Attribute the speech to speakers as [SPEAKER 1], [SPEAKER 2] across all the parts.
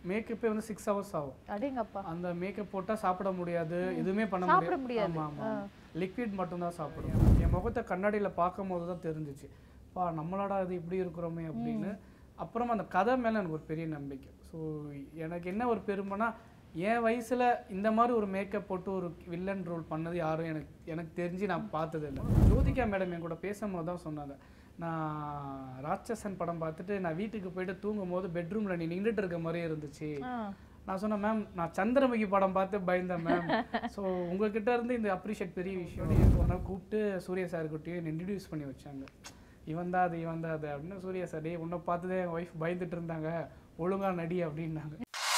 [SPEAKER 1] மேக்கப்பே வந்து six hours ஆகும்
[SPEAKER 2] அடேங்கப்பா
[SPEAKER 1] அந்த மேக்கப் போட்டால் சாப்பிட முடியாது எதுவுமே பண்ண
[SPEAKER 2] சாப்பிட
[SPEAKER 1] முடியாது
[SPEAKER 2] முடியாது.
[SPEAKER 1] ஆமாம் ஆமாம் லிக்விட் மட்டும்தான் சாப்பிடும் என் முகத்தை கண்ணாடியில் பார்க்கும்போது தான் தெரிஞ்சிச்சு பா நம்மளோட இது இப்படி இருக்கிறோமே அப்படின்னு அப்புறமா அந்த கதை மேலே எனக்கு ஒரு பெரிய நம்பிக்கை ஸோ எனக்கு என்ன ஒரு பெருமைனா என் வயசில் இந்த மாதிரி ஒரு மேக்கப் போட்டு ஒரு வில்லன் ரோல் பண்ணது யாரும் எனக்கு எனக்கு தெரிஞ்சு நான் பார்த்தது இல்லை ஜோதிகா மேடம் என் கூட பேசும்போது தான் சொன்னாங்க நான் ராட்சசன் படம் பார்த்துட்டு நான் வீட்டுக்கு போயிட்டு தூங்கும் போது பெட்ரூமில் நீ நின்றுட்டு இருக்க மாதிரியே இருந்துச்சு
[SPEAKER 2] ஆ.
[SPEAKER 1] நான் சொன்னேன் மேம் நான் சந்திரமுகி படம் பார்த்து பயந்தேன் மேம் ஸோ உங்ககிட்ட இருந்து இந்த அப்ரிஷியேட் பெரிய விஷயம் ஒரு நாள் கூப்பிட்டு சூர்யா சார்கிட்டயும் இன்ட்ரடியூஸ் பண்ணி வச்சாங்க இவன் தான் அது இவன் தான் அது அப்படின்னு சூர்யா சார் டே உன்னை பார்த்துதே என் ஒய்ஃப் பயந்துட்டு இருந்தாங்க ஒழுங்கா நடி அப்படின்னாங்க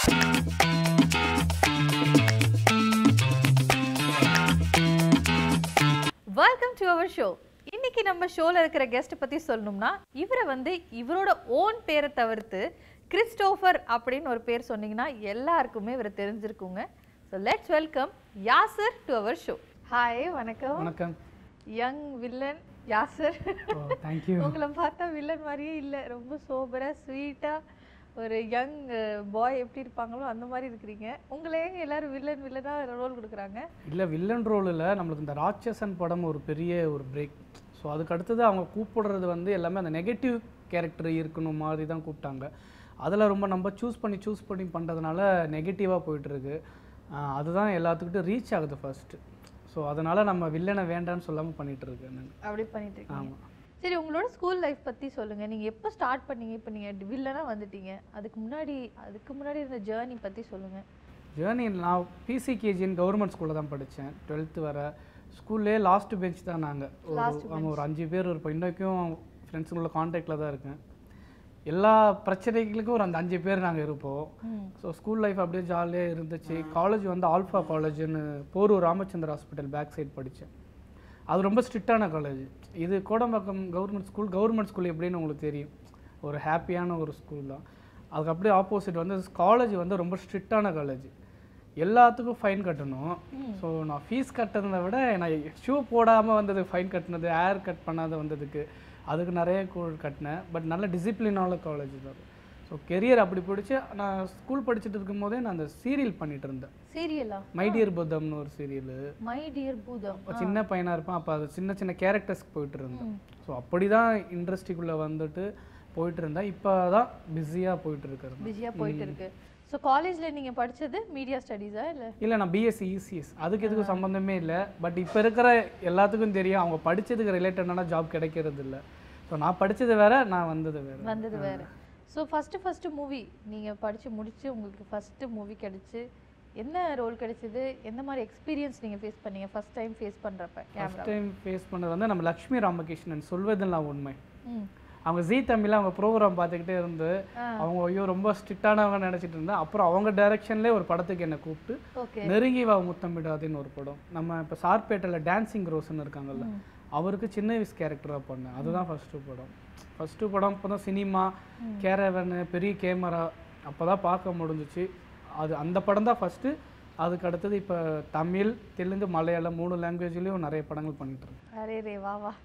[SPEAKER 2] வெல்கம் டு அவர் ஷோ இன்னைக்கு நம்ம ஷோல இருக்கிற கெஸ்ட் பத்தி சொல்லணும்னா இவரை வந்து இவரோட ஓன் பேரை தவிர்த்து கிறிஸ்டோஃபர் அப்படின்னு ஒரு பேர் சொன்னீங்கன்னா எல்லாருக்குமே இவரை தெரிஞ்சிருக்குங்க so let's welcome Yasar to our show hi வணக்கம்
[SPEAKER 1] வணக்கம்
[SPEAKER 2] young villain Yasar
[SPEAKER 1] oh thank you
[SPEAKER 2] உங்களை பார்த்தா வில்லன் மாதிரியே இல்லை ரொம்ப சோபரா ஸ்வீட்டா ஒரு யங் பாய் எப்படி இருப்பாங்களோ அந்த மாதிரி இருக்கிறீங்க உங்களே எல்லாரும் வில்லன் வில்லனா ரோல் கொடுக்குறாங்க
[SPEAKER 1] இல்லை வில்லன் ரோலில் நம்மளுக்கு இந்த ராட்சசன் படம் ஒரு பெரிய ஒரு பிரேக் ஸோ அதுக்கு அடுத்தது அவங்க கூப்பிடுறது வந்து எல்லாமே அந்த நெகட்டிவ் கேரக்டர் இருக்கணும் மாதிரி தான் கூப்பிட்டாங்க அதில் ரொம்ப நம்ம சூஸ் பண்ணி சூஸ் பண்ணி பண்ணுறதுனால நெகட்டிவாக போயிட்டுருக்கு அதுதான் எல்லாத்துக்கிட்டும் ரீச் ஆகுது ஃபர்ஸ்ட்டு ஸோ அதனால் நம்ம வில்லனை வேண்டான்னு சொல்லாமல் பண்ணிகிட்டு இருக்கேன் நான்
[SPEAKER 2] அப்படி பண்ணிட்டு இருக்கீங்க
[SPEAKER 1] ஆமாம்
[SPEAKER 2] சரி உங்களோட ஸ்கூல் லைஃப் பத்தி சொல்லுங்க நீங்க எப்போ ஸ்டார்ட் பண்ணீங்க இப்போ நீங்க வில்லனா வந்துட்டீங்க அதுக்கு முன்னாடி அதுக்கு முன்னாடி இருந்த ஜேர்னி பத்தி சொல்லுங்க
[SPEAKER 1] ஜேர்னி நான் பிசிகேஜின்னு கவர்மெண்ட் ஸ்கூலில் தான் படித்தேன் டுவெல்த்து வர ஸ்கூல்லே லாஸ்ட் பெஞ்ச் தான் நாங்கள் ஒரு ஆமாம் ஒரு அஞ்சு பேர் இருப்போம் இன்றைக்கும் ஃப்ரெண்ட்ஸுங்களோட காண்டாக்டில் தான் இருக்கேன் எல்லா பிரச்சனைகளுக்கும் ஒரு அந்த அஞ்சு பேர் நாங்கள் இருப்போம்
[SPEAKER 2] ம்.
[SPEAKER 1] ஸோ ஸ்கூல் லைஃப் அப்படியே ஜாலியாக இருந்துச்சு காலேஜ் வந்து ஆல்ஃபா காலேஜ்னு Porur Ramachandra hospital back side படித்தேன் அது ரொம்ப ஸ்ட்ரிக்டான காலேஜ் இது Kodambakkam government school government school எப்படின்னு உங்களுக்கு தெரியும் ஒரு ஹாப்பியான ஒரு ஸ்கூல் தான் அதுக்கு அப்படியே ஆப்போசிட் வந்து காலேஜ் வந்து ரொம்ப ஸ்ட்ரிக்டான காலேஜ் எல்லாத்துக்கும் ஃபைன் கட்டணும் ஸோ நான் ஃபீஸ் கட்டுறதை விட நான் ஷூ போடாமல் வந்தது ஃபைன் கட்டினது ஹேர் கட் பண்ணாத வந்ததுக்கு அதுக்கு நிறைய கூழ் கட்டினேன் பட் நல்ல டிசிப்ளினான காலேஜ் தான் ஸோ கெரியர் அப்படி பிடிச்சி நான் ஸ்கூல் படிச்சுட்டு இருக்கும்போதே நான் அந்த சீரியல் பண்ணிட்டு இருந்தேன்
[SPEAKER 2] சீரியலா
[SPEAKER 1] மை டியர் புத்தம்னு ஒரு சீரியல்
[SPEAKER 2] மை டியர் பூதம்
[SPEAKER 1] சின்ன பையனாக இருப்பேன் அப்போ அது சின்ன சின்ன கேரக்டர்ஸ்க்கு போயிட்டு இருந்தேன் ஸோ அப்படி தான் இண்டஸ்ட்ரிக்குள்ளே வந்துட்டு போயிட்டு இருந்தேன் இப்போ தான் பிஸியாக போயிட்டு இருக்கிறது
[SPEAKER 2] பிஸியா போயிட்டு இருக்கு ஸோ காலேஜ்ல நீங்க படிச்சது மீடியா ஸ்டடீஸா இல்ல
[SPEAKER 1] இல்லை நான் பிஎஸ்சி இசிஎஸ் அதுக்கு இதுக்கு சம்மந்தமே இல்லை பட் இப்போ இருக்கிற எல்லாத்துக்கும் தெரியும் அவங்க படிச்சதுக்கு ரிலேட்டடான ஜாப் கிடைக்கிறது இல்லை ஸோ நான் படிச்சது வேற நான் வந்தது வேற
[SPEAKER 2] வந்தது வேற ஸோ ஃபர்ஸ்ட் ஃபர்ஸ்ட் மூவி நீங்க படிச்சு முடிச்சு உங்களுக்கு ஃபர்ஸ்ட் மூவி கிடைச்சு என்ன ரோல் கிடைச்சது எந்த மாதிரி எக்ஸ்பீரியன்ஸ் நீங்க ஃபேஸ் பண்ணீங்க ஃபர்ஸ்ட் டைம் ஃபேஸ் பண்றப்ப கேமரா
[SPEAKER 1] ஃபஸ்ட் டைம் ஃபேஸ் பண்ணது வந்து நம்ம லக்ஷ்மி ராமகிருஷ்ணன் சொல்வதெல்லாம் உண்மை
[SPEAKER 2] ம்
[SPEAKER 1] அவங்க ஜீ தமிழில் அவங்க ப்ரோக்ராம் பார்த்துக்கிட்டே இருந்து அவங்க ஐயோ ரொம்ப ஸ்ட்ரிக்டானவங்க நினச்சிட்டு இருந்தேன் அப்புறம் அவங்க டைரக்ஷன்லேயே ஒரு படத்துக்கு என்னை கூப்பிட்டு
[SPEAKER 2] ஓகே
[SPEAKER 1] நெருங்கி வா முத்தமிடாதுன்னு ஒரு படம் நம்ம இப்போ சார்பேட்டையில் டான்சிங் ரோஸ்ன்னு இருக்காங்கல்ல அவருக்கு சின்ன வயசு கேரக்டராக பண்ணேன் அதுதான் ஃபஸ்ட்டு படம் ஃபஸ்ட்டு படம் இப்போ தான் சினிமா கேரவனு பெரிய கேமரா அப்போ தான் பார்க்க முடிஞ்சிச்சு அது அந்த படம் தான் ஃபஸ்ட்டு அதுக்கு அடுத்தது இப்போ தமிழ் தெலுங்கு மலையாளம் மூணு லாங்குவேஜ்லேயும் நிறைய படங்கள் பண்ணிட்டு இருக்கேன்
[SPEAKER 2] அரே ரே வா வா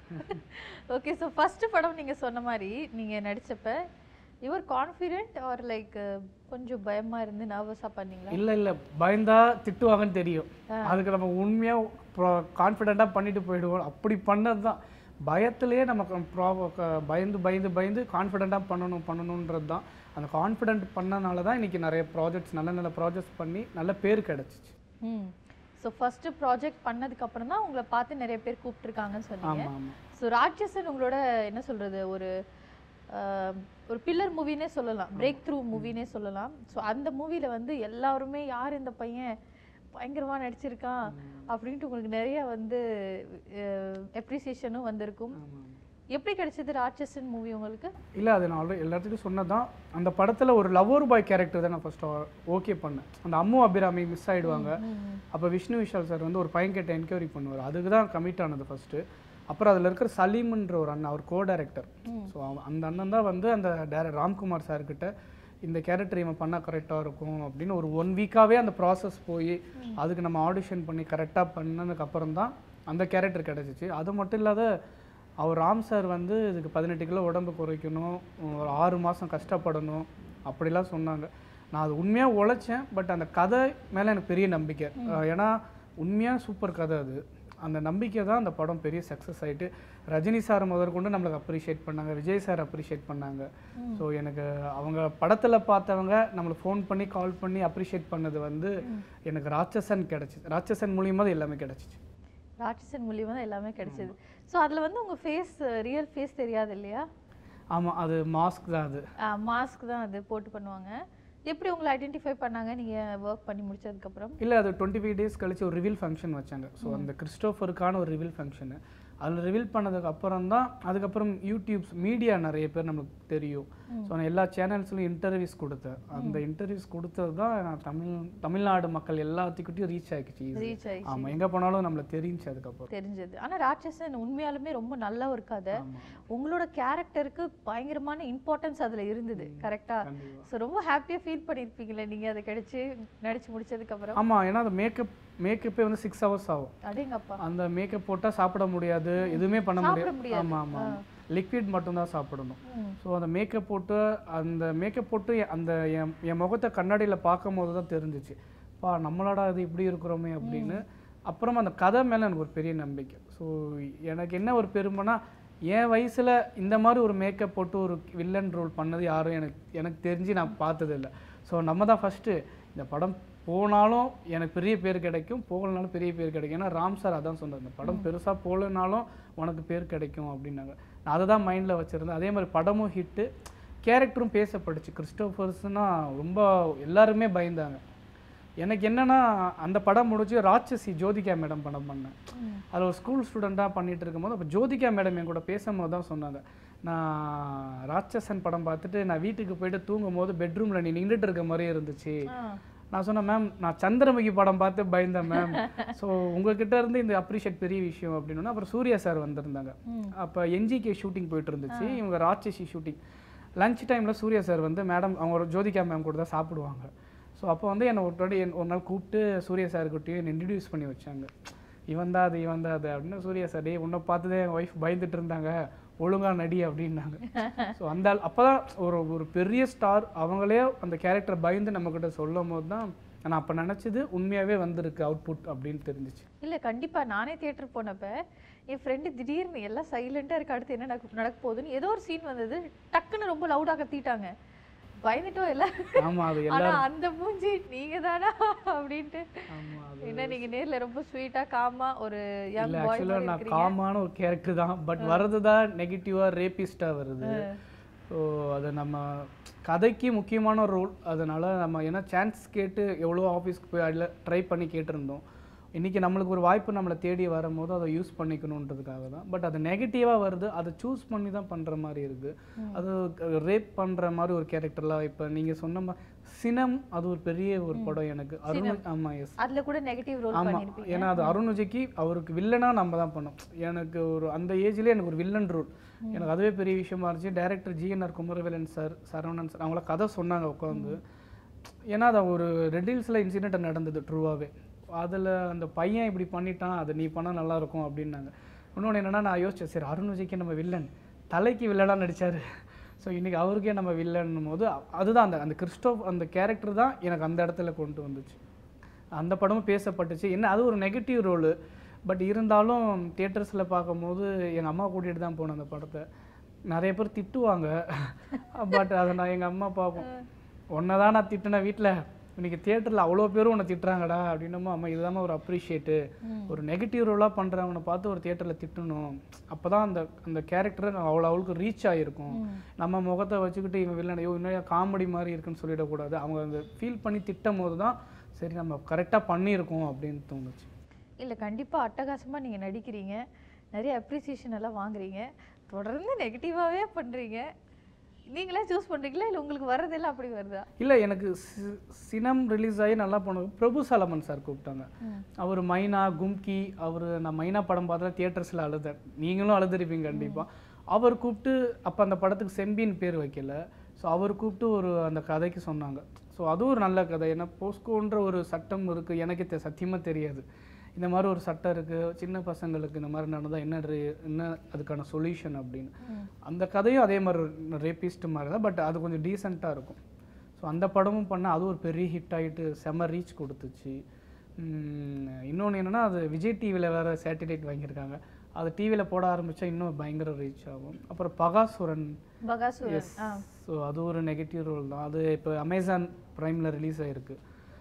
[SPEAKER 2] ஓகே ஸோ ஃபர்ஸ்ட் படம் நீங்க சொன்ன மாதிரி நீங்க நடிச்சப்ப யுவர் கான்ஃபிடென்ட் ஆர் லைக் கொஞ்சம் பயமா இருந்து நர்வஸா பண்ணீங்களா
[SPEAKER 1] இல்லை இல்லை பயந்தா திட்டுவாங்கன்னு தெரியும் அதுக்கு நம்ம உண்மையாக கான்ஃபிடெண்ட்டாக பண்ணிட்டு போயிடுவோம் அப்படி பண்ணது தான் பயத்திலேயே நமக்கு ப்ராப பயந்து பயந்து பயந்து கான்ஃபிடெண்ட்டாக பண்ணணும் பண்ணணுன்றது தான் அந்த கான்ஃபிடென்ட் பண்ணனால தான் இன்றைக்கி நிறைய ப்ராஜெக்ட்ஸ் நல்ல நல்ல ப்ராஜெக்ட்ஸ் பண்ணி நல்ல பேர் கிடச்சிச்சு
[SPEAKER 2] ம் ஸோ ஃபர்ஸ்ட் ப்ராஜெக்ட் பண்ணதுக்கு அப்புறம் தான் உங்களை பார்த்து நிறைய பேர் கூப்பிட்டுருக்காங்கன்னு சொன்னீங்க
[SPEAKER 1] ஆமாம் ஆமாம்
[SPEAKER 2] ஸோ ராட்சசன் உங்களோட என்ன சொல்றது ஒரு ஆஹ், ஒரு பில்லர் மூவினே சொல்லலாம் பிரேக் த்ரூ மூவினே சொல்லலாம் ஸோ அந்த மூவில வந்து எல்லாருமே யார் இந்த பையன் பயங்கரமா நடிச்சிருக்கான் அப்படின்ட்டு உங்களுக்கு நிறைய வந்து எப்ரிசியேஷனும் வந்திருக்கும்
[SPEAKER 1] ஆமாம்
[SPEAKER 2] எப்படி கிடைச்சது ராட்சசன் மூவி உங்களுக்கு
[SPEAKER 1] இல்லை அது நான் ஆல்ரெடி எல்லாத்துக்கும் சொன்னதான் அந்த படத்தில் ஒரு லவர் பாய் கேரக்டர் தான் நான் ஃபஸ்ட்டு ஓகே பண்ணேன் அந்த அம்மு அபிராமி மிஸ் ஆயிடுவாங்க அப்போ விஷ்ணு விஷால் சார் வந்து ஒரு பையன் கிட்ட என்கொயரி பண்ணுவார் அதுக்கு தான் கமிட் ஆனது ஃபஸ்ட்டு அப்புறம் அதில் இருக்கிற சலீம்ன்ற ஒரு அண்ணன் அவர் கோ டைரக்டர் ஸோ அந்த அண்ணன் தான் வந்து அந்த டேர ராம்குமார் சார்கிட்ட இந்த கேரக்டர் இவன் பண்ணால் கரெக்டாக இருக்கும் அப்படின்னு ஒரு ஒன் வீக்காகவே அந்த ப்ராசஸ் போய் அதுக்கு நம்ம ஆடிஷன் பண்ணி கரெக்டாக பண்ணதுக்கு அப்புறம் தான் அந்த கேரக்டர் கிடச்சிச்சு அது மட்டும் இல்லாத அவர் ராம் சார் வந்து இதுக்கு பதினெட்டு கிலோ உடம்பு குறைக்கணும் ஒரு ஆறு மாதம் கஷ்டப்படணும் அப்படிலாம் சொன்னாங்க நான் அது உண்மையாக உழைச்சேன் பட் அந்த கதை மேலே எனக்கு பெரிய நம்பிக்கை அஹ் ஏன்னா உண்மையாக சூப்பர் கதை அது அந்த நம்பிக்கை தான் அந்த படம் பெரிய சக்ஸஸ் ஆயிட்டு ரஜினி சார் முதற்கொண்டு நம்மளுக்கு அப்ரிஷியேட் பண்ணாங்க விஜய் சார் அப்ரிஷியேட் பண்ணாங்க ஸோ எனக்கு அவங்க படத்தில் பார்த்தவங்க நம்மளுக்கு ஃபோன் பண்ணி கால் பண்ணி அப்ரிஷியேட் பண்ணது வந்து எனக்கு ராட்சசன் கிடச்சிச்சு ராட்சசன் மூலியமாக அது எல்லாமே கிடச்சிச்சு
[SPEAKER 2] ராட்சசன் மூலியமா தான் எல்லாமே கிடைச்சது ஸோ அதுல வந்து உங்க ஃபேஸ் ரியல் ஃபேஸ் தெரியாது இல்லையா
[SPEAKER 1] ஆமாம் அது மாஸ்க் தான் அது
[SPEAKER 2] மாஸ்க் தான் அது போட்டு பண்ணுவாங்க எப்படி உங்களை ஐடென்டிஃபை பண்ணாங்க நீங்க ஒர்க் பண்ணி முடிச்சதுக்கு அப்புறம்
[SPEAKER 1] இல்லை அது டுவெண்ட்டி ஃபைவ் டேஸ் கழிச்சு ஒரு ரிவீல் ஃபங்க்ஷன் வச்சாங்க ஸோ அந்த கிறிஸ்டோஃபருக்கான ஒரு ரிவீல் ஃபங்க்ஷனு அதில் ரிவீல் பண்ணதுக்கு அப்புறம் தான் அதுக்கப்புறம் யூடியூப்ஸ் மீடியா நிறைய பேர் நம்மளுக்கு தெரியும் ஸோ நான் எல்லா சேனல்ஸ்லையும் இன்டர்வியூஸ் கொடுத்தேன் அந்த இன்டர்வியூஸ் கொடுத்தது தான் நான் தமிழ் தமிழ்நாடு மக்கள் எல்லாத்துக்கிட்டையும் ரீச் ஆகிடுச்சு
[SPEAKER 2] ரீச் ஆகி
[SPEAKER 1] ஆமாம் எங்கே போனாலும் நம்மளை தெரிஞ்சு அதுக்கப்புறம்
[SPEAKER 2] தெரிஞ்சது ஆனா ராட்சசன் உண்மையாலுமே ரொம்ப நல்ல ஒரு கதை
[SPEAKER 1] ஆமா.
[SPEAKER 2] உங்களோட கேரக்டருக்கு பயங்கரமான இம்பார்ட்டன்ஸ் அதுல இருந்தது கரெக்டா
[SPEAKER 1] கண்டிப்பா.
[SPEAKER 2] ஸோ ரொம்ப ஹாப்பியா ஃபீல் பண்ணியிருப்பீங்களே நீங்க அதை கிடைச்சு நடிச்சு முடிச்சதுக்கு அப்புறம்
[SPEAKER 1] ஆமாம் ஏன்னா அந்த மேக்கப் மேக்கப்பே வந்து சிக்ஸ் ஹவர்ஸ் ஆகும்
[SPEAKER 2] அடேங்கப்பா
[SPEAKER 1] அந்த மேக்கப் போட்டால் சாப்பிட முடியாது எதுவுமே பண்ண
[SPEAKER 2] சாப்பிட
[SPEAKER 1] முடியாது
[SPEAKER 2] முடியாது.
[SPEAKER 1] ஆமாம் ஆமாம் லிக்விட் மட்டும்தான் சாப்பிடணும்
[SPEAKER 2] ம்.
[SPEAKER 1] ஸோ அந்த மேக்கப் போட்டு அந்த மேக்கப் போட்டு எ- அந்த என் என் முகத்தை கண்ணாடியில் பார்க்கும்போது தான் தெரிஞ்சிச்சு பா நம்மளோட அது இப்படி இருக்கிறோமே அப்படின்னு அப்புறமா அந்த கதை மேலே எனக்கு ஒரு பெரிய நம்பிக்கை ஸோ எனக்கு என்ன ஒரு பெருமைனா என் வயசில் இந்த மாதிரி ஒரு மேக்கப் போட்டு ஒரு வில்லன் ரோல் பண்ணது யாரும் எனக்கு எனக்கு தெரிஞ்சு நான் பார்த்ததில்ல ஸோ நம்ம தான் ஃபஸ்ட்டு இந்த படம் போனாலும் எனக்கு பெரிய பேர் கிடைக்கும் போகலனாலும் பெரிய பேர் கிடைக்கும் ஏன்னா ராம் சார் அதான் சொன்னார் இந்த படம் பெருசாக போகலனாலும் உனக்கு பேர் கிடைக்கும் அப்படின்னாங்க நான் அதை தான் மைண்டில் வச்சுருந்தேன் அதே மாதிரி படமும் ஹிட்டு கேரக்டரும் பேசப்பட்டுச்சு கிறிஸ்டோஃபர்ஸ்னா ரொம்ப எல்லாருமே பயந்தாங்க எனக்கு என்னன்னா அந்த படம் முடிச்சு ராட்சசி ஜோதிகா மேடம் படம் பண்ணேன்
[SPEAKER 2] ம்.
[SPEAKER 1] அதில் ஒரு ஸ்கூல் ஸ்டூடெண்ட்டாக பண்ணிட்டு இருக்கும்போது அப்போ ஜோதிகா மேடம் என் கூட பேசும்போது தான் சொன்னாங்க நான் ராட்சசன் படம் பார்த்துட்டு நான் வீட்டுக்கு போயிட்டு தூங்கும் போது பெட்ரூமில் நீ நின்றுட்டு இருக்க மாதிரி இருந்துச்சு
[SPEAKER 2] ஆ.
[SPEAKER 1] நான் சொன்னேன் மேம் நான் சந்திரமுகி படம் பார்த்து பயந்தேன் மேம் ஸோ உங்ககிட்ட இருந்து இந்த அப்ரிஷியேட் பெரிய விஷயம் அப்படின்னு அப்புறம் சூர்யா சார் வந்திருந்தாங்க
[SPEAKER 2] ம்.
[SPEAKER 1] அப்போ என்ஜிகே ஷூட்டிங் போயிட்டு இருந்துச்சு இவங்க ராட்சசி ஷூட்டிங் லஞ்ச் டைமில் சூர்யா சார் வந்து மேடம் அவங்க ஒரு ஜோதிகா மேம் கூட தான் சாப்பிடுவாங்க ஸோ அப்போ வந்து என்னை ஒரு வாட்டி என் ஒரு நாள் கூப்பிட்டு சூர்யா சார்கிட்டையும் என்னை இன்ட்ரடியூஸ் பண்ணி வச்சாங்க இவன் தான் அது இவன் தான் அது அப்படின்னு சூர்யா சார் டேய் உன்னை பார்த்துதான் என் ஒய்ஃப் பயந்துட்டு இருந்தாங்க ஒழுங்கா நடி அப்படின்னாங்க ஸோ அந்த அப்போ தான் ஒரு ஒரு பெரிய ஸ்டார் அவங்களே அந்த கேரக்டர் பயந்து நம்மக்கிட்ட சொல்லும் போது தான் நான் அப்போ நினச்சது உண்மையாகவே வந்திருக்கு அவுட்புட் அப்படின்னு தெரிஞ்சிச்சு
[SPEAKER 2] இல்ல கண்டிப்பா நானே தியேட்டர் போனப்ப என் ஃப்ரெண்டு திடீர்னு எல்லாம் சைலண்டா இருக்கு அடுத்து என்ன நடக்க நடக்க போகுதுன்னு ஏதோ ஒரு சீன் வந்தது டக்குன்னு ரொம்ப லவுடா கத்திட்டாங்க பயந்துட்டோம் எல்லாம்
[SPEAKER 1] ஆமாம் அது
[SPEAKER 2] ஆனா
[SPEAKER 1] எல்லாரும்
[SPEAKER 2] அந்த மூஞ்சி நீங்க தானா அப்படின்ட்டு
[SPEAKER 1] ஆமாம் அது
[SPEAKER 2] என்ன நீங்க நேர்ல ரொம்ப ஸ்வீட்டா காமா ஒரு யங்
[SPEAKER 1] இல்லை
[SPEAKER 2] பாய்
[SPEAKER 1] ஆக்சுவலாக நான் காமான ஒரு கேரக்டர் தான் பட் வர்றது தான் நெகட்டிவாக ரேபிஸ்டாக வருது ஸோ அது நம்ம கதைக்கு முக்கியமான ரோல் அதனால நம்ம ஏன்னா சான்ஸ் கேட்டு எவ்வளோ ஆஃபீஸ்க்கு போய் அதில் ட்ரை பண்ணி கேட்டிருந்தோம் இன்றைக்கி நம்மளுக்கு ஒரு வாய்ப்பு நம்மளை தேடி வரும்போது அதை யூஸ் பண்ணிக்கணுன்றதுக்காக தான் பட் அது நெகட்டிவாக வருது அதை சூஸ் பண்ணி தான் பண்ணுற மாதிரி இருக்குது அது ரேப் பண்ணுற மாதிரி ஒரு கேரக்டர்லாம் இப்போ நீங்கள் சொன்ன மாதிரி சினம் அது ஒரு பெரிய ஒரு படம் எனக்கு அருண் ஆமாம் எஸ்
[SPEAKER 2] அதுல கூட நெகட்டிவ் ரோல்
[SPEAKER 1] ஆமா
[SPEAKER 2] பண்ணிருப்பீங்க
[SPEAKER 1] ஏன்னா அது அருண் விஜய்க்கு அவருக்கு வில்லனா நம்ம தான் பண்ணோம் எனக்கு ஒரு அந்த ஏஜ்லயே எனக்கு ஒரு வில்லன் ரோல் எனக்கு அதுவே பெரிய விஷயமா இருந்துச்சு director GNR Kumaravelan sir Saravanan sir அவங்கள கதை சொன்னாங்க உட்காந்து ஏன்னா அது ஒரு ரெட்டில்ஸில் இன்சிடென்ட் நடந்தது ட்ரூவாகவே அதில் அந்த பையன் இப்படி பண்ணிட்டான் அதை நீ பண்ணால் நல்லா இருக்கும் அப்படின்னாங்க இன்னொன்று என்னன்னா நான் யோசிச்சேன் சரி அருண் விஜய்க்கு நம்ம வில்லன் தலைக்கு வில்லனாக நடிச்சாரு ஸோ இன்னைக்கு அவருக்கே நம்ம வில்லன்னும் போது அ- அதுதான் அந்த அந்த கிறிஸ்டோப் அந்த கேரக்டர் தான் எனக்கு அந்த இடத்துல கொண்டு வந்துச்சு அந்த படமும் பேசப்பட்டுச்சு என்ன அது ஒரு நெகட்டிவ் ரோலு பட் இருந்தாலும் தியேட்டர்ஸில் பார்க்கும்போது எங்கள் அம்மா கூட்டிகிட்டு தான் போனேன் அந்த படத்தை நிறைய பேர் திட்டுவாங்க பட் அதை நான் எங்கள் அம்மா பார்ப்போம் உன்னை தான் நான் திட்டினேன் வீட்டில் இன்னைக்கு தியேட்டரில் அவ்வளோ பேரும் உன்னை திட்டுறாங்கடா அப்படின்னமோ அம்மா இதுதாம்மா ஒரு அப்ரிஷியேட்டு ஒரு நெகட்டிவ் ரோலாக பண்ணுறவனை பார்த்து ஒரு தியேட்டரில் திட்டணும் அப்போ தான் அந்த அந்த கேரக்டர் அவ்வளோ அவளுக்கு ரீச் ஆகிருக்கும் நம்ம முகத்தை வச்சுக்கிட்டு இவன் வில்லன் ஐயோ இன்னும் காமெடி மாதிரி இருக்குன்னு சொல்லிடக்கூடாது அவங்க அந்த ஃபீல் பண்ணி திட்டும் போது தான் சரி நம்ம கரெக்டாக பண்ணியிருக்கோம் அப்படின்னு தோணுச்சு
[SPEAKER 2] இல்ல கண்டிப்பா அட்டகாசமா நீங்க நடிக்கிறீங்க நிறைய அப்ரிசியேஷன் எல்லாம் வாங்குறீங்க தொடர்ந்து நெகட்டிவாவே பண்றீங்க நீங்களே சூஸ் பண்றீங்களா இல்ல உங்களுக்கு வர்றதெல்லாம் அப்படி வருதா
[SPEAKER 1] இல்லை எனக்கு சி- சினம் ரிலீஸ் ஆகி நல்லா போனது பிரபு சலமன் சார் கூப்பிட்டாங்க
[SPEAKER 2] ம்.
[SPEAKER 1] அவர் மைனா கும்கி அவர் நான் மைனா படம் பார்த்தா தியேட்டர்ஸில் அழுதேன் நீங்களும் அழுதுருப்பீங்க கண்டிப்பாக அவர் கூப்பிட்டு அப்போ அந்த படத்துக்கு செம்பின் பேர் வைக்கல ஸோ அவர் கூப்பிட்டு ஒரு அந்த கதைக்கு சொன்னாங்க ஸோ அதுவும் ஒரு நல்ல கதை ஏன்னா போஸ்கோன்ற ஒரு சட்டம் இருக்குது எனக்கு தெ சத்தியமாக தெரியாது இந்த மாதிரி ஒரு சட்டம் இருக்குது சின்ன பசங்களுக்கு இந்த மாதிரி நடந்தால் என்ன re- என்ன அதுக்கான சொல்யூஷன் அப்படின்னு
[SPEAKER 2] ம்.
[SPEAKER 1] அந்த கதையும் அதே மாதிரி ரேபிஸ்ட் மாதிரி தான் பட் அது கொஞ்சம் டீசெண்டாக இருக்கும் ஸோ அந்த படமும் பண்ண அது ஒரு பெரிய ஹிட் ஆகிட்டு செம்ம ரீச் கொடுத்துச்சு இன்னொன்று என்னென்னா அது விஜய் டிவியில் வேறு சேட்டலைட் வாங்கியிருக்காங்க அது டிவியில் போட ஆரம்பித்தா இன்னும் பயங்கர ரீச் ஆகும் அப்புறம் பகாசுரன்
[SPEAKER 2] பகாசுரன் ஆ
[SPEAKER 1] ஸோ அது ஒரு நெகட்டிவ் ரோல் தான் அது இப்போ அமேசான் ப்ரைமில் ரிலீஸ் ஆகிருக்கு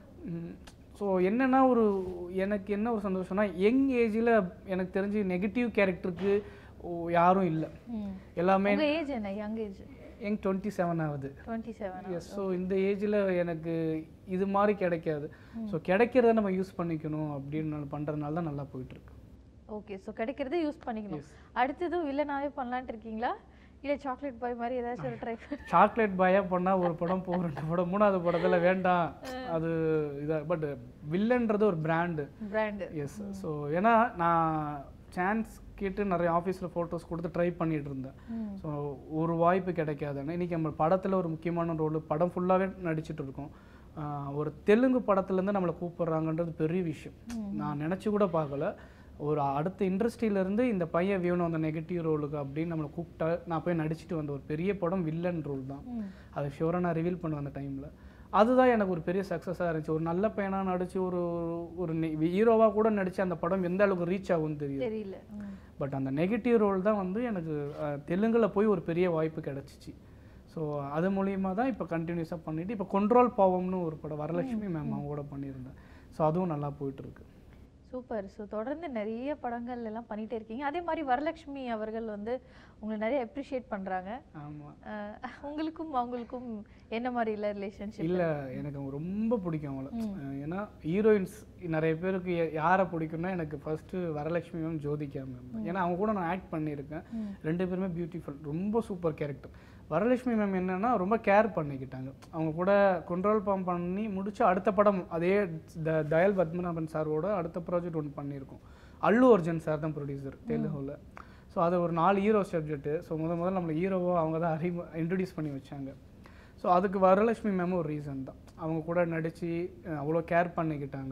[SPEAKER 1] ஸோ என்னென்னா ஒரு எனக்கு என்ன ஒரு சந்தோஷம்னா யங் ஏஜில் எனக்கு தெரிஞ்சு நெகட்டிவ் கேரக்டருக்கு யாரும் இல்லை
[SPEAKER 2] ம்.
[SPEAKER 1] எல்லாமே
[SPEAKER 2] உங்க ஏஜ் என்ன young age
[SPEAKER 1] young twenty seven ஆகுது
[SPEAKER 2] டுவெண்ட்டி செவன்
[SPEAKER 1] எஸ் ஸோ இந்த ஏஜில் எனக்கு இது மாதிரி கிடைக்காது ஸோ கிடைக்கிறத நம்ம யூஸ் பண்ணிக்கணும் அப்படின்னு நான் பண்ணுறதுனால தான் நல்லா போயிட்டுருக்கு
[SPEAKER 2] ஓகே ஸோ கிடைக்கிறத யூஸ் பண்ணிக்கணும் அடுத்ததும் வில்லனாவே பண்ணலான்ட்டு இருக்கீங்களா இல்ல சாக்லேட் பாய் மாதிரி ஏதாச்சும் ஒரு ட்ரை
[SPEAKER 1] சாக்லேட் பாயாக பண்ணால் ஒரு படம் போகும் ரெண்டு படம் மூணாவது படத்தில் வேண்டாம் அது இதாக பட் வில்லன்றது ஒரு பிராண்டு
[SPEAKER 2] பிராண்டு
[SPEAKER 1] எஸ் ஸோ ஏன்னா நான் சான்ஸ் கேட்டு நிறைய ஆஃபீஸில் ஃபோட்டோஸ் கொடுத்து ட்ரை பண்ணிட்டு இருந்தேன் ஸோ ஒரு வாய்ப்பு கிடைக்காதுன்னு இன்றைக்கி நம்ம படத்தில் ஒரு முக்கியமான ரோல் படம் ஃபுல்லாகவே நடிச்சிட்டு இருக்கோம் ஆஹ் ஒரு தெலுங்கு படத்துலேருந்து நம்மளை கூப்பிட்றாங்கன்றது பெரிய விஷயம் நான் நினச்சி கூட பார்க்கல ஒரு அடுத்த இண்டஸ்ட்ரியிலேருந்து இந்த பையன் வேணும் அந்த நெகட்டிவ் ரோலுக்கு அப்படின்னு நம்மளை கூப்பிட்டா நான் போய் நடிச்சிட்டு வந்த ஒரு பெரிய படம் வில்லன் ரோல் தான் அதை ஷியூராக நான் ரிவீல் பண்ணுவேன் அந்த டைமில் அதுதான் எனக்கு ஒரு பெரிய சக்ஸஸாக இருந்துச்சு ஒரு நல்ல பையனாக நடிச்சு ஒரு ஒரு ஹீரோவாக கூட நடிச்சு அந்த படம் எந்த அளவுக்கு ரீச் ஆகும்னு தெரியும்
[SPEAKER 2] தெரியல ம்.
[SPEAKER 1] பட் அந்த நெகட்டிவ் ரோல் தான் வந்து எனக்கு அஹ், தெலுங்குல போய் ஒரு பெரிய வாய்ப்பு கிடச்சிச்சு ஸோ அது மூலியமாக தான் இப்போ கண்டினியூஸாக பண்ணிட்டு இப்போ கொண்ட்ரோல் பாவம்னு ஒரு படம் வரலட்சுமி மேம் அவங்க கூட பண்ணியிருந்தேன் ஸோ அதுவும் நல்லா போயிட்டு இருக்கு
[SPEAKER 2] சூப்பர் ஸோ தொடர்ந்து நிறைய படங்கள் எல்லாம் பண்ணிட்டே இருக்கீங்க அதே மாதிரி வரலட்சுமி அவர்கள் வந்து உங்களை நிறைய அப்ரிஷியேட் பண்றாங்க
[SPEAKER 1] ஆமாம்
[SPEAKER 2] அஹ் உங்களுக்கும் அவங்களுக்கும் என்ன மாதிரி இல்லை ரிலேஷன்ஷிப்
[SPEAKER 1] இல்லை எனக்கு அவங்க ரொம்ப பிடிக்கும் அவங்கள அஹ், ஏன்னா ஹீரோயின்ஸ் நிறைய பேருக்கு ய- யாரை பிடிக்கும்னா எனக்கு first Varalakshmi ma'am Jyothika ma'am ஏன்னா அவங்க கூட நான் ஆக்ட் பண்ணியிருக்கேன் ரெண்டு பேருமே பியூட்டிஃபுல் ரொம்ப சூப்பர் கேரக்டர் வரலட்சுமி மேம் என்னன்னா ரொம்ப கேர் பண்ணிக்கிட்டாங்க அவங்க கூட கண்ட்ரோல் பம்ப் பண்ணி முடிச்சு அடுத்த படம் அதே த தயல் பத்மநாபன் சாரோட அடுத்த ப்ராஜெக்ட் ஒன்று பண்ணியிருக்கோம் அல்லு அர்ஜுன் சார் தான் ப்ரொடியூசர் தெலுங்குல ஸோ அது ஒரு நாலு ஹீரோ சப்ஜெக்ட்டு ஸோ முத முதல்ல நம்மளை ஹீரோவோ அவங்க தான் அறிமு இன்ட்ரடியூஸ் பண்ணி வச்சாங்க ஸோ அதுக்கு வரலட்சுமி மேம் ஒரு ரீசன் தான் அவங்க கூட நடித்து அவ்வளோ கேர் பண்ணிக்கிட்டாங்க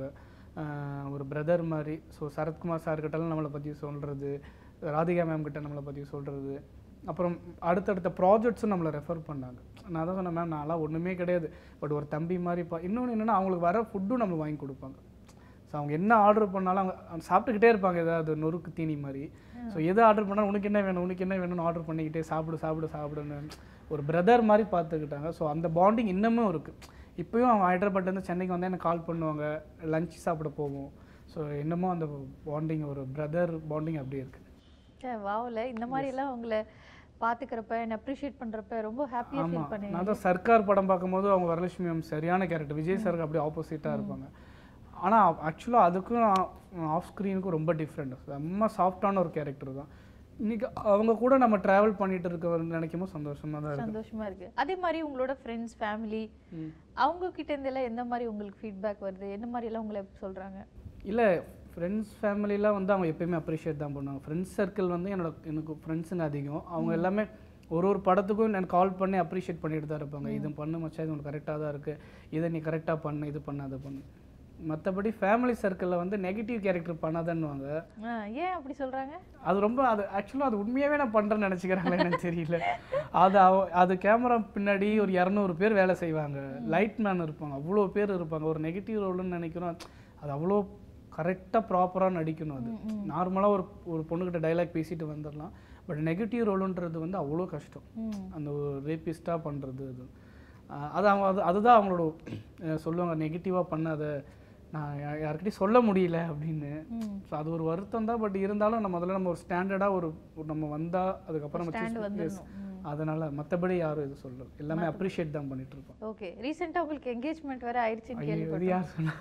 [SPEAKER 1] அஹ் ஒரு பிரதர் மாதிரி ஸோ சரத்குமார் சார் கிட்டலாம் நம்மளை பற்றி சொல்கிறது ராதிகா மேம் கிட்ட நம்மளை பற்றி சொல்கிறது அப்புறம் அடுத்தடுத்த ப்ராஜெக்ட்ஸும் நம்மளை ரெஃபர் பண்ணாங்க நான் தான் சொன்னேன் மேம் நான்லாம் ஒன்றுமே கிடையாது பட் ஒரு தம்பி மாதிரி பா இன்னொன்று என்னென்னா அவங்களுக்கு வர ஃபுட்டும் நம்மளுக்கு வாங்கி கொடுப்பாங்க ஸோ அவங்க என்ன ஆர்டர் பண்ணாலும் அவங்க அவங்க சாப்பிட்டுக்கிட்டே இருப்பாங்க ஏதாவது நொறுக்கு தீனி மாதிரி ஸோ எது ஆர்டர் பண்ணாலும் உனக்கு என்ன வேணும் உனக்கு என்ன வேணும்னு ஆர்டர் பண்ணிக்கிட்டே சாப்பிடு சாப்பிடு சாப்பிடுன்னு ஒரு பிரதர் மாதிரி பார்த்துக்கிட்டாங்க ஸோ அந்த பாண்டிங் இன்னமும் இருக்குது இப்போயும் அவங்க ஹைதராபாத்லேருந்து சென்னைக்கு வந்தால் எனக்கு கால் பண்ணுவாங்க லஞ்ச் சாப்பிட போவோம் ஸோ இன்னமும் அந்த பாண்டிங் ஒரு பிரதர் பாண்டிங் அப்படியே இருக்குது
[SPEAKER 2] வாவில் இந்த மாதிரி எல்லாம் உங்களை பாத்துக்கிறப்ப என்ன அப்ரிஷியேட் பண்றப்ப ரொம்ப ஹாப்பியா ஃபீல்
[SPEAKER 1] ஆமாம்
[SPEAKER 2] பண்ணுவீங்க
[SPEAKER 1] நான் தான் சர்க்கார் படம் பார்க்கும்போது அவங்க வரலட்சுமி மேம் சரியான கேரக்டர் விஜய் சாருக்கு அப்படியே ஆப்போசிட்டாக இருப்பாங்க ஆனால் ஆக்சுவலாக அதுக்கும் ஆஃப் ஸ்க்ரீனுக்கும் ரொம்ப டிஃப்ரெண்ட் செம்ம சாஃப்டான ஒரு கேரக்டர் தான் இன்னைக்கு அவங்க கூட நம்ம ட்ராவல் பண்ணிட்டு இருக்க நினைக்கும் போது சந்தோஷமாக தான் இருக்கு
[SPEAKER 2] சந்தோஷமா இருக்கு அதே மாதிரி உங்களோட ஃப்ரெண்ட்ஸ் ஃபேமிலி
[SPEAKER 1] ம்.
[SPEAKER 2] அவங்க கிட்ட இருந்து எல்லாம் எந்த மாதிரி உங்களுக்கு ஃபீட்பேக் வருது என்ன மாதிரி எல்லாம் உங்களை சொல்றாங்க
[SPEAKER 1] இல்லை ஃப்ரெண்ட்ஸ் ஃபேமிலிலாம் வந்து அவங்க எப்பயுமே அப்ரிஷியேட் தான் பண்ணுவாங்க ஃப்ரெண்ட்ஸ் சர்க்கிள் வந்து என்னோட எனக்கு ஃப்ரெண்ட்ஸுங்க அதிகம் அவங்க எல்லாமே ஒரு ஒரு படத்துக்கும் எனக்கு கால் பண்ணி அப்ரிஷியேட் பண்ணிட்டு தான் இருப்பாங்க இது பண்ணு மச்சான் இது உனக்கு கரெக்டாக தான் இருக்குது இதை நீ கரெக்டாக பண்ணு இது பண்ணு அதை பண்ணு மற்றபடி ஃபேமிலி சர்க்கிளில் வந்து நெகட்டிவ் கேரக்டர் பண்ணாதன்னுவாங்க
[SPEAKER 2] ஆ, ஏன் அப்படி சொல்றாங்க
[SPEAKER 1] அது ரொம்ப அது ஆக்சுவலாக அது உண்மையாகவே நான் பண்ணுறேன்னு நினச்சிக்கிறாங்களே எனக்கு தெரியல அது அவ- அது கேமரா பின்னாடி ஒரு இரநூறு பேர் வேலை செய்வாங்க லைட் மேன் இருப்பாங்க அவ்வளோ பேர் இருப்பாங்க ஒரு நெகட்டிவ் ரோல்னு நினைக்கிறோம் அது அவ்வளோ கரெக்டாக ப்ராப்பராக நடிக்கணும் அது நார்மலாக ஒரு ஒரு பொண்ணுக்கிட்ட டைலாக் பேசிட்டு வந்துடலாம் பட் நெகட்டிவ் ரோலுன்றது வந்து அவ்வளோ கஷ்டம்
[SPEAKER 2] ம்
[SPEAKER 1] அந்த ஒரு ரேபிஸ்டாக பண்ணுறது அது அஹ் அது அவங்க அது அதுதான் அவங்களோட அஹ் சொல்லுவாங்க நெகட்டிவாக பண்ணாத நான் யா- யார்கிட்டயும் சொல்ல முடியல அப்படின்னு
[SPEAKER 2] ம்
[SPEAKER 1] ஸோ அது ஒரு வருத்தம் தான் பட் இருந்தாலும் நம்ம முதல்ல நம்ம ஒரு ஸ்டாண்டர்டாக ஒரு ஒரு நம்ம வந்தால் அதுக்கப்புறம் நம்ம
[SPEAKER 2] ஸ்டாண்ட்
[SPEAKER 1] choose- yes.
[SPEAKER 2] வந்துடணும் ம்
[SPEAKER 1] அதனால மற்றபடி யாரும் இது சொல்லல எல்லாமே அப்ரிஷியேட் தான் பண்ணிட்டு இருப்போம்
[SPEAKER 2] ஓகே ரீசெண்டாக உங்களுக்கு என்கேஜ்மெண்ட் வேற ஆயிடுச்சுன்னு
[SPEAKER 1] ஐயோ, இது
[SPEAKER 2] கேள்விப்பட்டேன்
[SPEAKER 1] யார் சொன்னா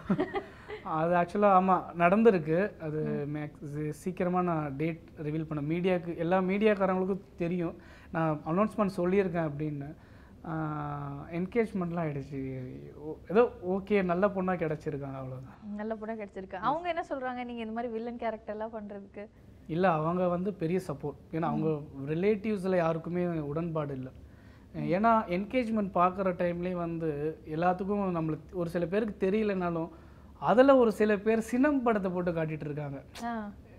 [SPEAKER 1] அது ஆக்சுவலாக ஆமாம் நடந்திருக்கு அது மேக்ஸ் சீக்கிரமாக நான் டேட் ரிவீல் பண்ண மீடியாவுக்கு எல்லா மீடியாக்காரங்களுக்கும் தெரியும் நான் அனௌன்ஸ்மெண்ட் சொல்லியிருக்கேன் அப்படின்னு என்கேஜ்மெண்ட்லாம் ஆயிடுச்சு ஓ- ஏதோ ஓகே நல்ல பொண்ணாக கிடச்சிருக்காங்க அவ்வளோதான்
[SPEAKER 2] நல்ல படம் கிடைச்சிருக்கு அவங்க என்ன சொல்றாங்க நீங்க இந்த மாதிரி வில்லன் கேரக்டர் எல்லாம் பண்றதுக்கு
[SPEAKER 1] இல்லை அவங்க வந்து பெரிய சப்போர்ட் ஏன்னா அவங்க ரிலேட்டிவ்ஸில் யாருக்குமே உடன்பாடு இல்லை ஏன்னா என்கேஜ்மெண்ட் பார்க்குற டைம்லேயே வந்து எல்லாத்துக்கும் நம்மளுக்கு ஒரு சில பேருக்கு தெரியலனாலும் அதில் ஒரு சில பேர் சினம் படத்தை போட்டு காட்டிட்டு இருக்காங்க
[SPEAKER 2] ஆ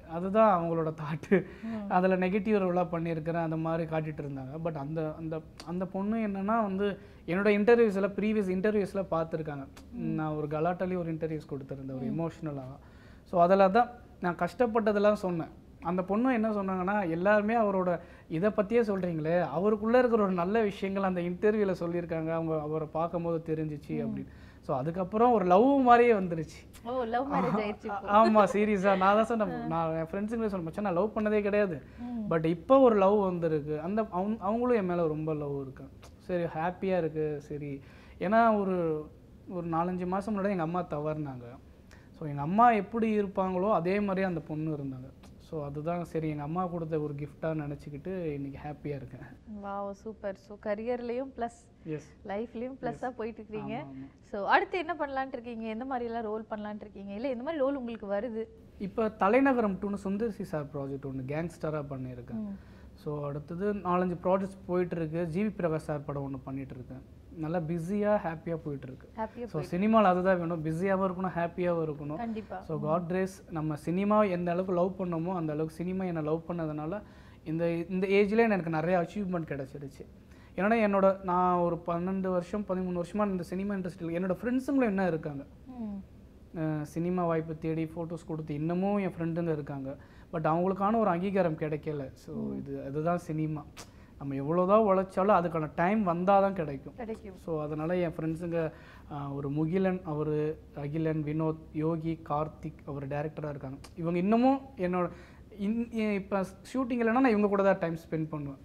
[SPEAKER 1] அதுதான் அவங்களோட தாட்டு அதில் நெகட்டிவ் ரோலாக பண்ணியிருக்கிறேன் அந்த மாதிரி காட்டிட்டு இருந்தாங்க பட் அந்த அந்த அந்த பொண்ணு என்னன்னா வந்து என்னோட இன்டர்வியூஸில் ப்ரீவியஸ் இன்டர்வியூஸில் பார்த்துருக்காங்க நான் ஒரு கலாட்டாலேயும் ஒரு இன்டர்வியூஸ் கொடுத்துருந்தேன் ஒரு இமோஷ்னலாக ஸோ அதில் தான் நான் கஷ்டப்பட்டதெல்லாம் சொன்னேன் அந்த பொண்ணு என்ன சொன்னாங்கன்னா எல்லாருமே அவரோட இதை பற்றியே சொல்கிறீங்களே அவருக்குள்ளே இருக்கிற ஒரு நல்ல விஷயங்கள் அந்த இன்டர்வியூவில் சொல்லியிருக்காங்க அவங்க அவரை பார்க்கும்போது தெரிஞ்சிச்சு அப்படின்னு ஸோ அதுக்கப்புறம் ஒரு லவ் மாதிரியே வந்துருச்சு
[SPEAKER 2] ஓ லவ் மேரேஜ் ஆயிடுச்சு
[SPEAKER 1] ஆ- ஆமா சீரியஸா நான் தான் சொன்னேன் நான் என் ஃப்ரெண்ட்ஸுங்களே சொல்ல மச்சான் நான் லவ் பண்ணதே கிடையாது பட் இப்போ ஒரு லவ் வந்திருக்கு அந்த அவங்க அவங்களும் என் மேல ரொம்ப லவ் இருக்கு சரி ஹாப்பியா இருக்கு சரி ஏன்னா ஒரு ஒரு நாலஞ்சு மாசம் முன்னாடி எங்க அம்மா தவறுனாங்க ஸோ எங்க அம்மா எப்படி இருப்பாங்களோ அதே மாதிரியே அந்த பொண்ணு இருந்தாங்க ஸோ அதுதான் சரி எங்க அம்மா கொடுத்த ஒரு கிஃப்டாக நினச்சிக்கிட்டு இன்னைக்கு ஹாப்பியா இருக்கேன்
[SPEAKER 2] வாவ் சூப்பர் ஸோ கரியர்லயும் ப்ளஸ்
[SPEAKER 1] எஸ்
[SPEAKER 2] லைஃப்லயும் ப்ளஸ்ஸாக போயிட்டு இருக்கீங்க
[SPEAKER 1] ஆமா.
[SPEAKER 2] ஸோ அடுத்து என்ன பண்ணலான்ட்டு இருக்கீங்க எந்த மாதிரிலாம் ரோல் பண்ணலான்ட்டு இருக்கீங்க இல்லை எந்த மாதிரி ரோல் உங்களுக்கு வருது
[SPEAKER 1] இப்போ தலைநகரம் டூன்னு சுந்தர் சார் ப்ராஜெக்ட் ஒன்று கேங்ஸ்டராக பண்ணியிருக்கேன்
[SPEAKER 2] ம்.
[SPEAKER 1] ஸோ அடுத்தது நாலஞ்சு ப்ராஜெக்ட்ஸ் போயிட்டு இருக்கு ஜிவி பிரகாஷ் சார் படம் ஒன்று பண்ணிட்டு இருக்கேன் நல்லா பிஸியாக ஹாப்பியாக போயிட்டு இருக்கு
[SPEAKER 2] ஹாப்பியாக
[SPEAKER 1] ஸோ சினிமாவில் அதுதான் வேணும் பிஸியாகவும் இருக்கணும் ஹாப்பியாகவும் இருக்கணும்
[SPEAKER 2] கண்டிப்பா
[SPEAKER 1] ஸோ காட் ரேஸ் நம்ம சினிமா எந்த அளவுக்கு லவ் பண்ணோமோ அந்த அளவுக்கு சினிமா என்னை லவ் பண்ணதுனால இந்த இந்த ஏஜ்லேயே எனக்கு நிறைய அச்சீவ்மெண்ட் கிடச்சிருச்சு ஏன்னா என்னோட நான் ஒரு பன்னெண்டு வருஷம் பதிமூணு வருஷமாக இந்த சினிமா இண்டஸ்ட்ரியில் என்னோட ஃப்ரெண்ட்ஸுங்களும் என்ன இருக்காங்க
[SPEAKER 2] ம்
[SPEAKER 1] அஹ் சினிமா வாய்ப்பு தேடி ஃபோட்டோஸ் கொடுத்து இன்னமும் என் ஃப்ரெண்டுங்க இருக்காங்க பட் அவங்களுக்கான ஒரு அங்கீகாரம் கிடைக்கல ஸோ இது அதுதான் சினிமா நம்ம எவ்வளோதான் உழைச்சாலும் அதுக்கான டைம் வந்தால் தான் கிடைக்கும்
[SPEAKER 2] கிடைக்கும்
[SPEAKER 1] ஸோ அதனால் என் ஃப்ரெண்ட்ஸுங்க ஒரு முகிலன் அவர் அகிலன் வினோத் யோகி கார்த்திக் அவர் டேரக்டராக இருக்காங்க இவங்க இன்னமும் என்னோட இன் இப்போ ஷூட்டிங் இல்லைன்னா நான் இவங்க கூட தான் டைம் ஸ்பெண்ட் பண்ணுவேன்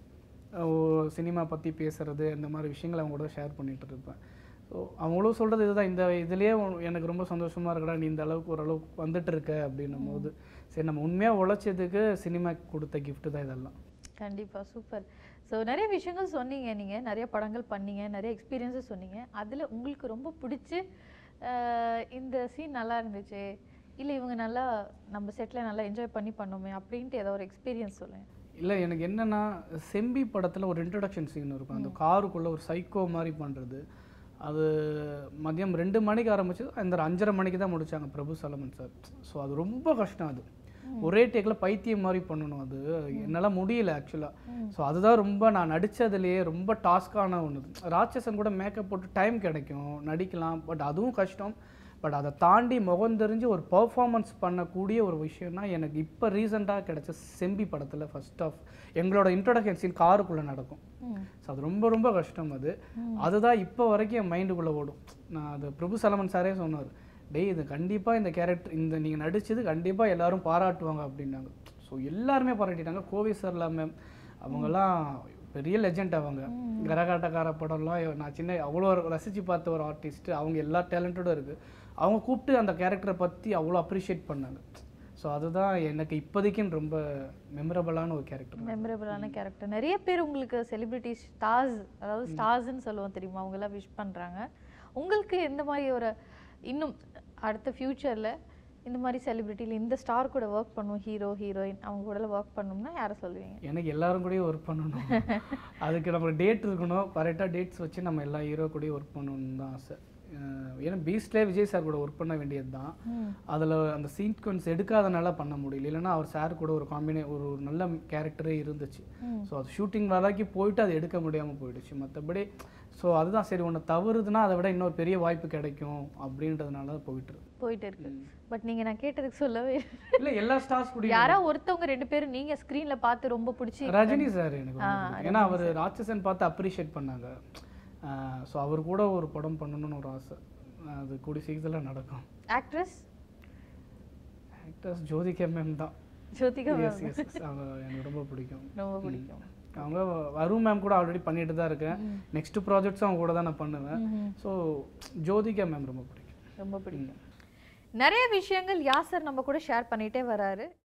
[SPEAKER 1] சினிமா பற்றி பேசுறது இந்த மாதிரி விஷயங்களை அவங்க கூட ஷேர் பண்ணிட்டு இருப்பேன் ஸோ அவங்களும் சொல்கிறது இதுதான் இந்த இதுலேயே எனக்கு ரொம்ப சந்தோஷமாக இருக்கடா நீ இந்த அளவுக்கு ஓரளவுக்கு வந்துட்டு இருக்க அப்படின்னும் போது சரி நம்ம உண்மையாக உழைச்சதுக்கு சினிமா கொடுத்த gift தான் இதெல்லாம்
[SPEAKER 2] கண்டிப்பா சூப்பர் ஸோ நிறைய விஷயங்கள் சொன்னீங்க நீங்க நிறைய படங்கள் பண்ணீங்க நிறைய எக்ஸ்பீரியன்ஸஸ் சொன்னீங்க அதுல உங்களுக்கு ரொம்ப பிடிச்சி அஹ், இந்த சீன் நல்லா இருந்துச்சு இல்ல இவங்க நல்லா நம்ம செட்டில் நல்லா என்ஜாய் பண்ணி பண்ணோமே அப்படின்ட்டு ஏதோ ஒரு எக்ஸ்பீரியன்ஸ் சொல்லுங்க
[SPEAKER 1] இல்லை எனக்கு என்னன்னா செம்பி படத்தில் ஒரு இன்ட்ரடக்ஷன் சீன் இருக்கும் அந்த காருக்குள்ளே ஒரு சைக்கோ மாதிரி பண்ணுறது அது மதியம் ரெண்டு மணிக்கு ஆரம்பிச்சு அந்த ஒரு அஞ்சரை மணிக்கு தான் முடிச்சாங்க பிரபு சலமன் சார் ஸோ அது ரொம்ப கஷ்டம் அது ஒரே டேக்கில் பைத்தியம் மாதிரி பண்ணணும் அது என்னால் முடியல ஆக்சுவலாக ஸோ அதுதான் ரொம்ப நான் நடிச்சதுலயே ரொம்ப டாஸ்கான ஒன்று ராட்சசன் கூட மேக்கப் போட்டு டைம் கிடைக்கும் நடிக்கலாம் பட் அதுவும் கஷ்டம் பட் அதை தாண்டி முகம் தெரிஞ்சு ஒரு பர்ஃபார்மன்ஸ் பண்ணக்கூடிய ஒரு விஷயம்னா எனக்கு இப்போ ரீசெண்டாக கிடைச்ச செம்பி படத்தில் ஃபர்ஸ்ட் ஆஃப் எங்களோட இன்ட்ரடக்ஷன் சீன் காருக்குள்ளே நடக்கும்
[SPEAKER 2] ம்
[SPEAKER 1] ஸோ அது ரொம்ப ரொம்ப கஷ்டம் அது அதுதான் இப்போ வரைக்கும் என் மைண்டுக்குள்ளே ஓடும் நான் அது பிரபு சலமன் சாரே சொன்னார் டேய் இது கண்டிப்பாக இந்த கேரக்டர் இந்த நீங்கள் நடிச்சது கண்டிப்பாக எல்லாரும் பாராட்டுவாங்க அப்படின்னாங்க ஸோ எல்லாருமே பாராட்டிட்டாங்க கோவி சர்லா மேம் அவங்கெல்லாம் பெரிய லெஜெண்ட் அவங்க கரகாட்டக்கார படம்லாம் நான் சின்ன அவ்வளோ ரசித்து பார்த்த ஒரு ஆர்டிஸ்ட் அவங்க எல்லா டேலண்டடும் இருக்குது அவங்க கூப்பிட்டு அந்த கேரக்டரை பற்றி அவ்வளோ அப்ரிஷியேட் பண்ணாங்க ஸோ அதுதான் எனக்கு இப்போதைக்குன்னு ரொம்ப மெமரபிளான ஒரு கேரக்டர்
[SPEAKER 2] மெமரபிளான கேரக்டர் நிறைய பேர் உங்களுக்கு செலிபிரிட்டி ஸ்டார்ஸ் அதாவது ஸ்டார்ஸ்ன்னு சொல்லுவோம் தெரியுமா அவங்க எல்லாம் விஷ் பண்றாங்க உங்களுக்கு எந்த மாதிரி ஒரு இன்னும் அடுத்த ஃபியூச்சர்ல இந்த மாதிரி செலிபிரிட்டியில் இந்த ஸ்டார் கூட ஒர்க் பண்ணும் ஹீரோ ஹீரோயின் அவங்க கூட ஒர்க் பண்ணணும்னா யாரை சொல்லுவீங்க
[SPEAKER 1] எனக்கு எல்லாரும் கூடயும் ஒர்க் பண்ணணும் அதுக்கு நம்ம டேட் இருக்கணும் கரெக்டாக டேட்ஸ் வச்சு நம்ம எல்லா ஹீரோ கூடயும் ஒர்க் பண்ணணும்னு தான் ஆசை அஹ் ஏன்னா பீஸ்ட்லேயே விஜய் சார் கூட ஒர்க் பண்ண வேண்டியது தான்
[SPEAKER 2] ம்.
[SPEAKER 1] அதில் அந்த சீக்வன்ஸ் எடுக்காதனால பண்ண முடியல இல்லைன்னா அவர் சார் கூட ஒரு காம்பினே ஒரு ஒரு நல்ல கேரக்டரே இருந்துச்சு
[SPEAKER 2] ம்.
[SPEAKER 1] ஸோ அது ஷூட்டிங் வரைக்கும் போயிட்டு அது எடுக்க முடியாமல் போயிடுச்சு மற்றபடி ஸோ அதுதான் சரி ஒன்று தவறுதுன்னா அதை விட இன்னொரு பெரிய வாய்ப்பு கிடைக்கும் அப்படின்றதுனால தான் போயிட்டு இருக்கு
[SPEAKER 2] போயிட்டு இருக்கு பட் நீங்க நான் கேட்டதுக்கு சொல்லவே
[SPEAKER 1] இல்லை எல்லா ஸ்டார்ஸ் கூட
[SPEAKER 2] யாரா ஒருத்தவங்க ரெண்டு பேரும் நீங்க ஸ்கிரீன்ல பார்த்து ரொம்ப பிடிச்சி
[SPEAKER 1] ரஜினி சார் எனக்கு ரொம்ப பிடிக்கும். ஏன்னா அவர் ராட்சசன் பார்த்து அப்ரிஷியேட் பண்ணாங்க ஸோ அவர் கூட ஒரு படம் பண்ணணும்னு ஒரு ஆசை அது கூடி சீக்கிரத்தில் நடக்கும்
[SPEAKER 2] ஆக்ட்ரஸ்
[SPEAKER 1] ஆக்டர்ஸ் ஜோதிகா மேம் தான்
[SPEAKER 2] ஜோதிகா
[SPEAKER 1] எஸ் எஸ் எஸ் அவங்க எனக்கு ரொம்ப பிடிக்கும்
[SPEAKER 2] ரொம்ப பிடிக்கும்
[SPEAKER 1] அவங்க வரும் மேம் கூட ஆல்ரெடி பண்ணிட்டு தான் இருக்கேன் நெக்ஸ்ட் ப்ராஜெக்ட்ஸும் அவங்க கூட தான் நான் பண்ணுவேன்
[SPEAKER 2] ம்ஹும்.
[SPEAKER 1] ஸோ ஜோதிகா மேம் ரொம்ப பிடிக்கும்
[SPEAKER 2] ரொம்ப பிடிக்கும் நிறைய விஷயங்கள் யாசர் நம்ம கூட ஷேர் பண்ணிட்டே வராரு